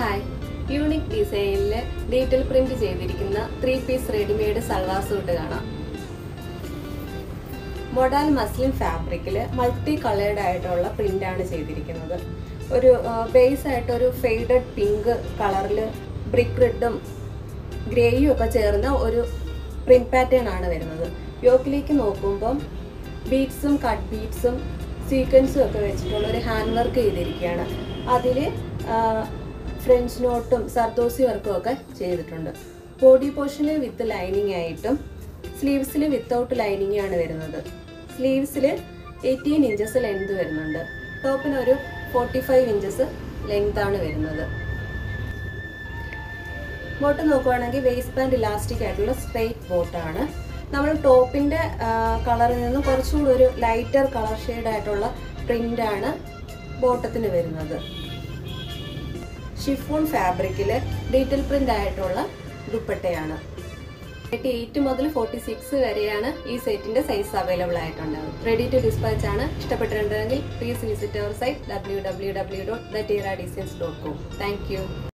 hi unique ഡിസൈനിൽ detail print ചെയ്തിരിക്കുന്ന three piece readymade salwar suit കാണാം മൊഡാൽ മസ്ലിൻ ഫാബ്രിക്കിൽ മൾട്ടി കളേർഡ് ആയിട്ടുള്ള പ്രിന്റ് ആണ് ചെയ്തിരിക്കുന്നത് ഒരു ബേസ് ആയിട്ട് ഒരു ഫെയ്ഡഡ് പിങ്ക് കളറിൽ ബ്രിക്ക് റെഡും ഗ്രേയും ഒക്കെ ചേർന്ന ഒരു പ്രിന്റ് പാറ്റേൺ ആണ് വരുന്നത് യോക്കിലേക്ക് നോക്കുമ്പം ബീഡ്സും കട്ട് ബീഡ്സും സീക്വൻസും ഒക്കെ വെച്ചിട്ടുള്ള ഒരു ഹാൻഡ് വർക്ക് ചെയ്തിരിക്കുകയാണ് അതിൽ ഫ്രഞ്ച് നോട്ടും സർദോസി വർക്കും ഒക്കെ ചെയ്തിട്ടുണ്ട് ബോഡി പോർഷനിൽ വിത്ത് ലൈനിങ് ആയിട്ടും സ്ലീവ്സിൽ വിത്തൗട്ട് ലൈനിങ് ആണ് വരുന്നത് സ്ലീവ്സിൽ എയ്റ്റീൻ ഇഞ്ചസ് ലെങ്ത് വരുന്നുണ്ട് ടോപ്പിന് ഒരു ഫോർട്ടി ഫൈവ് ഇഞ്ചസ് ലെങ്ത് ആണ് വരുന്നത് ബോട്ട് നോക്കുവാണെങ്കിൽ വേസ്റ്റ് ബാൻഡ് ഇലാസ്റ്റിക് ആയിട്ടുള്ള സ്ട്രെയിറ്റ് ബോട്ടാണ് നമ്മൾ ടോപ്പിന്റെ കളറിൽ നിന്ന് കുറച്ചുകൂടി ഒരു ലൈറ്റർ കളർ ഷെയ്ഡ് ആയിട്ടുള്ള പ്രിന്റ് ആണ് ബോട്ടത്തിന് വരുന്നത് ഷിഫോൺ ഫാബ്രിക്കിൽ ഡീറ്റെയിൽ പ്രിന്റ് ആയിട്ടുള്ള ദുപ്പട്ടയാണ് തേർട്ടി എയ്റ്റ് മുതൽ ഫോർട്ടി സിക്സ് വരെയാണ് ഈ സെറ്റിന്റെ സൈസ് അവൈലബിൾ ആയിട്ടുണ്ടാവും റെഡി ടു ഡിസ്പാച്ച് ആണ് ഇഷ്ടപ്പെട്ടിട്ടുണ്ടെങ്കിൽ please visit our site W W W dot the Teera designs dot com thank U